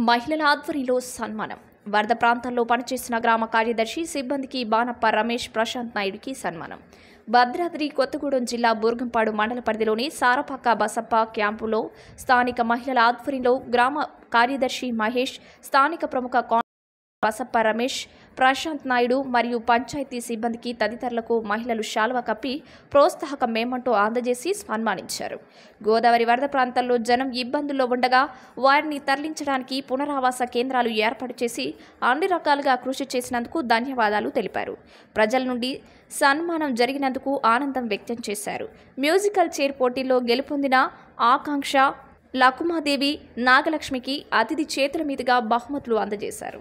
మహిళల ఆధ్వర్యంలో సన్మానం వరద ప్రాంతాల్లో పనిచేసిన గ్రామ కార్యదర్శి సిబ్బందికి బానప్ప రమేష్ ప్రశాంత్ నాయుడికి సన్మానం భద్రాద్రి కొత్తగూడెం జిల్లా బూర్గంపాడు మండల పరిధిలోని సారపాక బసప్ప క్యాంపులో స్థానిక మహిళల ఆధ్వర్యంలో గ్రామ కార్యదర్శి మహేష్ స్థానిక ప్రముఖ కాన్ బసప్ప రమేష్ ప్రశాంత్ నాయుడు మరియు పంచాయతీ సిబ్బందికి తదితరులకు మహిళలు శాలువ కప్పి ప్రోత్సాహక మేమంటూ అందజేసి సన్మానించారు గోదావరి వరద ప్రాంతాల్లో జనం ఇబ్బందుల్లో ఉండగా వారిని తరలించడానికి పునరావాస కేంద్రాలు ఏర్పాటు చేసి అన్ని రకాలుగా కృషి చేసినందుకు ధన్యవాదాలు తెలిపారు ప్రజల నుండి సన్మానం జరిగినందుకు ఆనందం వ్యక్తం చేశారు మ్యూజికల్ చైర్ పోటీల్లో గెలుపొందిన ఆకాంక్ష లకుమాదేవి నాగలక్ష్మికి అతిథి చేతుల మీదుగా బహుమతులు అందజేశారు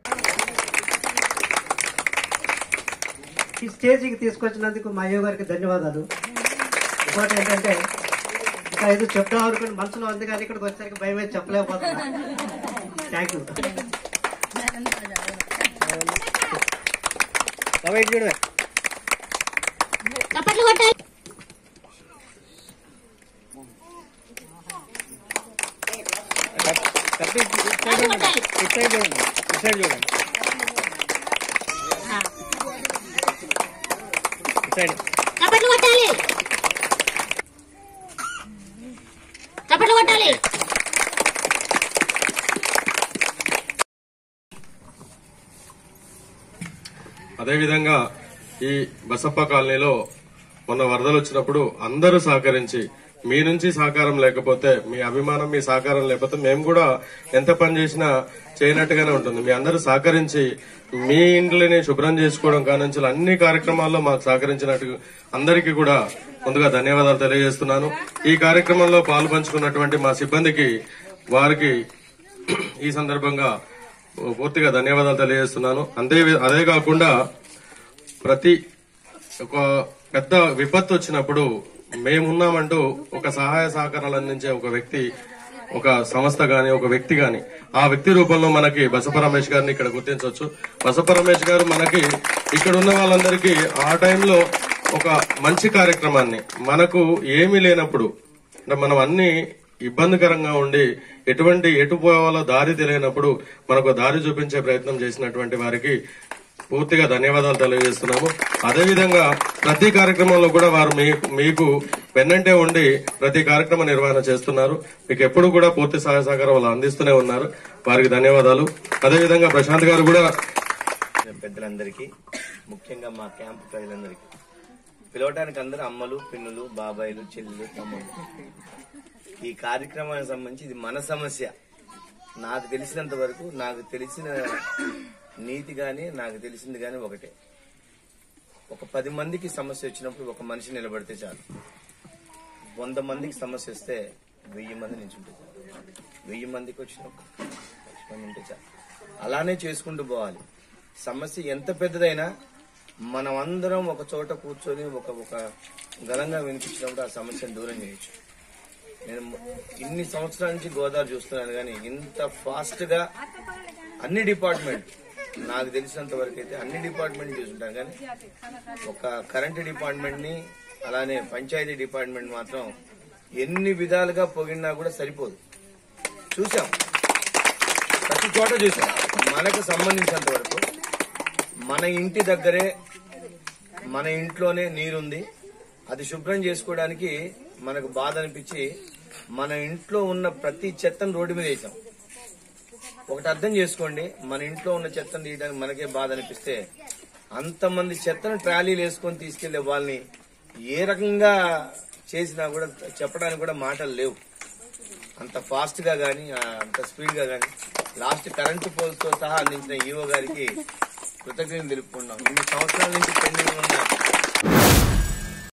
ఈ స్టేజ్కి తీసుకొచ్చినందుకు మా అయ్య గారికి ధన్యవాదాలు ఇంకోటి ఏంటంటే ఇంకా ఏదో చెప్తాం అనుకుని మనసులో ఉంది కానీ ఇక్కడికి వచ్చేసరికి భయం అయితే చెప్పలేకపోతున్నా థ్యాంక్ యూ చప్పట్లు కొట్టాలి చప్పట్లు కొట్టాలి చప్పట్లు కొట్టాలి అదేవిధంగా ఈ బసప్ప కాలనీలో మొన్న వరదలు వచ్చినప్పుడు అందరూ సహకరించి మీ నుంచి సహకారం లేకపోతే మీ అభిమానం మీ సహకారం లేకపోతే మేము కూడా ఎంత పని చేసినా చేయనట్టుగానే ఉంటుంది మీ అందరూ సహకరించి మీ ఇంట్లోని శుభ్రం చేసుకోవడం కానుంచి అన్ని కార్యక్రమాల్లో మాకు సహకరించినట్టు అందరికీ కూడా ముందుగా ధన్యవాదాలు తెలియజేస్తున్నాను ఈ కార్యక్రమంలో పాలు పంచుకున్నటువంటి మా సిబ్బందికి వారికి ఈ సందర్భంగా పూర్తిగా ధన్యవాదాలు తెలియజేస్తున్నాను అంతే అదే కాకుండా ప్రతి ఒక పెద్ద విపత్తు వచ్చినప్పుడు మేమున్నామంటూ ఒక సహాయ సహకారాలు అందించే ఒక వ్యక్తి ఒక సంస్థ గాని ఒక వ్యక్తి గాని ఆ వ్యక్తి రూపంలో మనకి బసప రమేష్ గారిని ఇక్కడ గుర్తించవచ్చు బసప రమేష్ గారు మనకి ఇక్కడ ఉన్న వాళ్ళందరికీ ఆ టైంలో ఒక మంచి కార్యక్రమాన్ని మనకు ఏమీ లేనప్పుడు అంటే మనం అన్ని ఇబ్బందికరంగా ఉండి ఎటువంటి ఎటు పోవాలో దారి తెలియనప్పుడు మనకు దారి చూపించే ప్రయత్నం చేసినటువంటి వారికి పూర్తిగా ధన్యవాదాలు తెలియజేస్తున్నాము అదేవిధంగా ప్రతి కార్యక్రమంలో కూడా వారు మీకు మీకు పెన్నంటే ఉండి ప్రతి కార్యక్రమ నిర్వహణ చేస్తున్నారు మీకు ఎప్పుడు కూడా పూర్తి సహాయ సహకారం వాళ్ళు అందిస్తూనే ఉన్నారు వారికి ధన్యవాదాలు అదేవిధంగా ప్రశాంత్ గారు కూడా పెద్దలందరికీ ముఖ్యంగా మా క్యాంపు ప్రజలందరికీ పిలవటానికి అందరూ అమ్మలు పిన్నులు బాబాయిలు చెల్లెలు తమ్ముళ్ళు ఈ కార్యక్రమానికి సంబంధించి ఇది మన సమస్య నాకు తెలిసినంత వరకు నాకు తెలిసిన నీతి గాని నాకు తెలిసింది గాని ఒకటే ఒక పది మందికి సమస్య వచ్చినప్పుడు ఒక మనిషి నిలబడితే చాలు వంద మందికి సమస్య వస్తే వెయ్యి మంది నించుంటే చాలు వెయ్యి మందికి వచ్చినప్పుడు లక్ష మంది ఉంటే చాలు అలానే చేసుకుంటూ పోవాలి సమస్య ఎంత పెద్దదైనా మనం అందరం ఒక చోట కూర్చొని ఒక ఒక గలంగా వినిపించినప్పుడు ఆ సమస్యను దూరం చేయొచ్చు నేను ఇన్ని సంవత్సరాల నుంచి గోదావరి చూస్తున్నాను కానీ ఇంత ఫాస్ట్ గా అన్ని డిపార్ట్మెంట్ నాకు తెలిసినంత వరకు అయితే అన్ని డిపార్ట్మెంట్ చూసుంటాను కానీ ఒక కరెంట్ డిపార్ట్మెంట్ ని అలానే పంచాయతీ డిపార్ట్మెంట్ మాత్రం ఎన్ని విధాలుగా పొగిడినా కూడా సరిపోదు చూసాం ప్రతి చోట చూసాం మనకు సంబంధించినంత వరకు మన ఇంటి దగ్గరే మన ఇంట్లోనే నీరుంది అది శుభ్రం చేసుకోవడానికి మనకు బాధ అనిపించి మన ఇంట్లో ఉన్న ప్రతి చెత్తను రోడ్డు మీద వేసాం ఒకటి అర్థం చేసుకోండి మన ఇంట్లో ఉన్న చెత్తను తీయడానికి మనకే బాధ అనిపిస్తే అంతమంది చెత్తను ట్రాలీలు వేసుకొని తీసుకెళ్లే వాళ్ళని ఏ రకంగా చేసినా కూడా చెప్పడానికి కూడా మాటలు లేవు అంత ఫాస్ట్ గా గానీ ఆ, అంత స్పీడ్ గా గానీ లాస్ట్ కరెంటు పోల్స్ తో సహా అందించిన ఈవో గారికి కృతజ్ఞతలు తెలుపుకున్నాం ఇన్ని సంవత్సరాల నుంచి పెండింగ్ ఉన్న